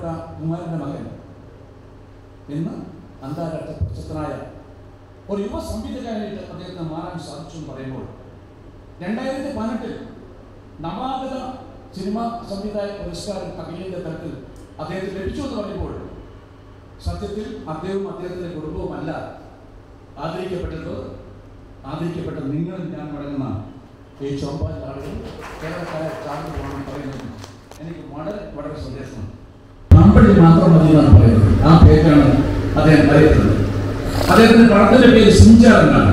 കുമാരൻ്റെ മകൻ ഇന്ന് അന്താരാഷ്ട്ര പ്രശസ്തനായ ഒരു യുവ സംഗീതകാരനായിട്ട് അദ്ദേഹത്തിന് മാറാൻ സാധിച്ചു എന്ന് പറയുമ്പോൾ രണ്ടായിരത്തി പതിനെട്ടിൽ നവാഗത സിനിമാ സംവിധായക പുരസ്കാരം അഖിലേന്ത്യാ തലത്തിൽ അദ്ദേഹത്തിന് ലഭിച്ചു എന്ന് പറയുമ്പോൾ സത്യത്തിൽ അദ്ദേഹവും അദ്ദേഹത്തിൻ്റെ കുടുംബവുമല്ല ആദരിക്കപ്പെട്ടത് ആദരിക്കപ്പെട്ട നിങ്ങളും ഞാൻ മടങ്ങുന്ന ഈ ചോമ്പാൽ ആളുകൾ കേരളക്കാരെ ചാർജ് പോകണം പറയുന്നത് എനിക്ക് വളരെ വളരെ സന്ദേശമാണ് അമ്പഴി മാത്രം മതി എന്നാണ് പറയുന്നത് ആ പേരാണ് അദ്ദേഹം അറിയപ്പെടുന്നത് അദ്ദേഹത്തിന്റെ പടത്തിന്റെ പേര് സിഞ്ചാർ എന്നാണ്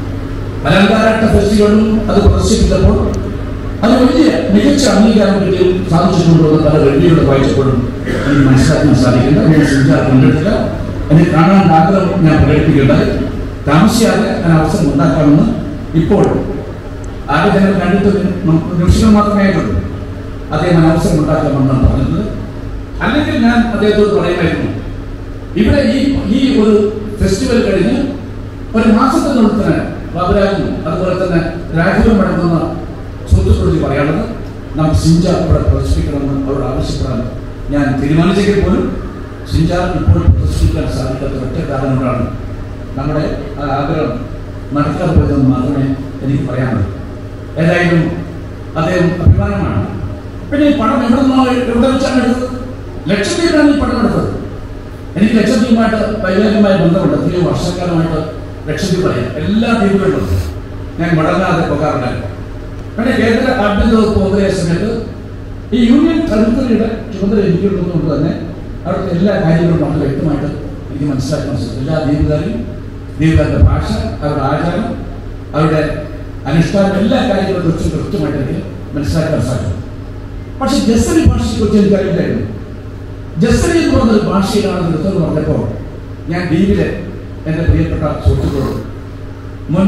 പല അന്താരാഷ്ട്ര ഫെസ്റ്റിവലും അത് പ്രദർശിപ്പിച്ചപ്പോൾ അത് വലിയ മികച്ച അംഗീകാരം കിട്ടിയും സാധിച്ചിട്ടുണ്ടോ എന്ന് പല വെള്ളിയുടെ വായിച്ചപ്പോഴും എനിക്ക് മനസ്സിലാക്കാൻ സാധിക്കില്ല ഞാൻ സിഞ്ചാർ കണ്ടിട്ടില്ല എനിക്ക് കാണാൻ ആഗ്രഹം ഞാൻ പ്രകടിപ്പിക്കേണ്ടത് താമസിയാതെ ഞാൻ അവസരം ഉണ്ടാക്കാമെന്ന് ഇപ്പോൾ ആകെ ജനങ്ങൾ കണ്ടിട്ട് നിമിഷങ്ങൾ മാത്രമേ ആയിട്ടുള്ളൂ അദ്ദേഹം അവസരം ഉണ്ടാക്കാമെന്നാണ് പറഞ്ഞത് അല്ലെങ്കിൽ ഞാൻ അദ്ദേഹത്തോട് പറയുമായിരുന്നു ഇവിടെ ഈ ഈ ഒരു ഫെസ്റ്റിവൽ കഴിഞ്ഞ് ഒരു മാസത്തിനുള്ളിൽ തന്നെ ബാബുരാജും അതുപോലെ തന്നെ രാഘവൻ മടങ്ങുന്ന സുഹൃത്തുക്കളോട് പറയാനുള്ളത് നമുക്ക് സിഞ്ച ഇവിടെ പ്രദർശിപ്പിക്കണമെന്ന് അവരോട് ആവശ്യപ്പെടാൻ ഞാൻ തീരുമാനിച്ചെങ്കിൽ പോലും സിഞ്ച ഇപ്പോൾ പ്രദർശിപ്പിക്കാൻ സാധിക്കാത്ത ഒറ്റ കാരണം കൊണ്ടാണ് നമ്മുടെ ആ ആഗ്രഹം നടക്കാതെ പോയതെന്ന് മാത്രമേ എനിക്ക് പറയാനുള്ളൂ ഏതായാലും അദ്ദേഹം അഭിമാനമാണ് പിന്നെ ഈ പണം എവിടെ നിന്നോ എവിടെ വെച്ചാണ് എടുത്തത് ലക്ഷദ്വീപിലാണ് ഈ പണം എടുത്തത് എനിക്ക് ലക്ഷദ്വീപുമായിട്ട് വൈകാരികമായ ബന്ധമുണ്ട് എത്രയോ വർഷക്കാലമായിട്ട് ലക്ഷദ്വീപ് അറിയാം എല്ലാ ദ്വീപുകളിലും ഞാൻ മുടങ്ങാതെ പോകാറില്ല പിന്നെ കേന്ദ്ര ആഭ്യന്തര വകുപ്പ് മന്ത്രിയായ സമയത്ത് ഈ യൂണിയൻ ടെറിട്ടറിയുടെ ചുമതല എനിക്കുള്ളതുകൊണ്ട് തന്നെ അവിടുത്തെ എല്ലാ കാര്യങ്ങളും വളരെ വ്യക്തമായിട്ട് എനിക്ക് മനസ്സിലാക്കാൻ സാധിക്കും എല്ലാ ദ്വീപുകാരെയും ദ്വീപുകാരുടെ ഭാഷ അവരുടെ ആചാരം അവരുടെ അനുഷ്ഠാനം എല്ലാ കാര്യങ്ങളെ കുറിച്ചും കൃത്യമായിട്ട് എനിക്ക് മനസ്സിലാക്കാൻ സാധിക്കും പക്ഷെ ജസരി ഭാഷയെ കുറിച്ച് എനിക്കറിയില്ലായിരുന്നു ജസരി എന്ന് പറഞ്ഞൊരു ഭാഷയിലാണ് നൃത്തം പറഞ്ഞപ്പോൾ ഞാൻ ദ്വീപിലെ എൻ്റെ പ്രിയപ്പെട്ട സുഹൃത്തുക്കളോട് മുൻ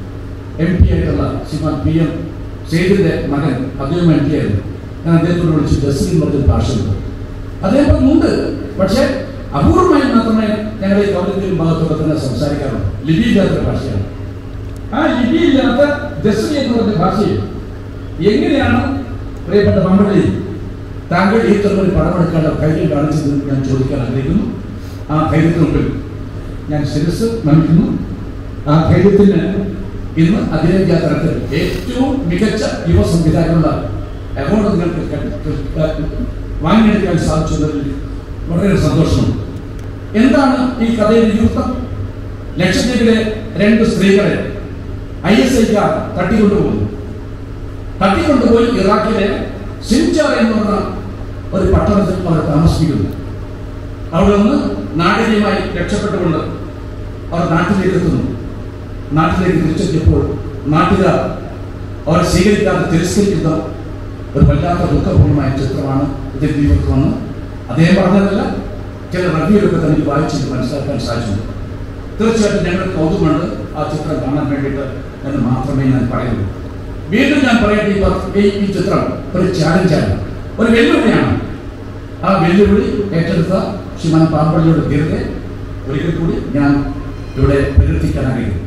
എം പി ആയിട്ടുള്ള ശ്രീമാൻ പി എം സേതിന്റെ മകൻ അദ്ദേഹം എം പി ആയിരുന്നു ഞാൻ അദ്ദേഹത്തോട് വിളിച്ച് ജസരി എന്ന് പറഞ്ഞൊരു ഭാഷയുണ്ട് അദ്ദേഹം ഉണ്ട് പക്ഷേ അപൂർവമായി മാത്രമേ ഞങ്ങൾ ഈ കൗരത്തിലും ഭാഗത്തൊക്കെ തന്നെ സംസാരിക്കാറുള്ളൂ ലിപി ഇല്ലാത്ത ഭാഷയാണ് ആ ലിപി ഇല്ലാത്ത ജസരി എന്ന് പറഞ്ഞ ഭാഷയിൽ എങ്ങനെയാണ് പ്രിയപ്പെട്ട മമ്പള്ളി താങ്കൾ ഈ തരത്തിൽ പടമെടുക്കാനുള്ള ധൈര്യം കാണിച്ചത് ഞാൻ ചോദിക്കാൻ ആഗ്രഹിക്കുന്നു ആ ധൈര്യത്തിന് മുമ്പിൽ ഞാൻ ശിരസ് നമിക്കുന്നു ആ ധൈര്യത്തിന് ഇന്ന് അഖിലേന്ത്യാ തലത്തിൽ ഏറ്റവും മികച്ച യുവ സംവിധായകനുള്ള അവാർഡ് നിങ്ങൾക്ക് ക- ക- വാങ്ങിയെടുക്കാൻ സാധിച്ചതിൽ വളരെ സന്തോഷമുണ്ട് എന്താണ് ഈ കഥയുടെ ഇതിവൃത്തം ലക്ഷദ്വീപിലെ രണ്ട് സ്ത്രീകളെ ഐ എസ് ഐക്കാർ തട്ടിക്കൊണ്ടുപോകുന്നു തട്ടിക്കൊണ്ടുപോയി ഇറാഖിലെ സിൻചാർ എന്ന് പറഞ്ഞ ഒരു പട്ടണത്തിൽ അവർ താമസിപ്പിക്കുന്നു അവിടെ നിന്ന് നാടകീയമായി രക്ഷപ്പെട്ടുകൊണ്ട് അവർ നാട്ടിലേക്ക് എത്തുന്നു നാട്ടിലേക്ക് തിരിച്ചെത്തിയപ്പോൾ നാട്ടുകാർ അവർ സ്വീകരിക്കാതെ തിരസ്കരിക്കുന്ന ഒരു വല്ലാത്ത ദുഃഖപൂർണമായ ചിത്രമാണ് ഇതിൽ ദീപത്വമെന്ന് അദ്ദേഹം പറഞ്ഞതല്ല ചില റിവ്യൂലൊക്കെ തനിക്ക് വായിച്ചിട്ട് മനസ്സിലാക്കാൻ സാധിച്ചു തീർച്ചയായിട്ടും ഞങ്ങൾ കൗതുകമുണ്ട് ആ ചിത്രം കാണാൻ വേണ്ടിയിട്ട് എന്ന് മാത്രമേ ഞാൻ പറയുള്ളൂ വീണ്ടും ഞാൻ പറയട്ടെ ഈ പ- ഈ ഈ ചിത്രം ഒരു ചാലഞ്ചാണ് ഒരു വെല്ലുവിളിയാണ് ആ വെല്ലുവിളി ഏറ്റെടുത്ത ശ്രീമാൻ പാമ്പള്ളിയുടെ ധീരതയെ ഒരിക്കൽ കൂടി ഞാൻ ഇവിടെ പ്രകീർത്തിക്കാൻ ആഗ്രഹിക്കുന്നു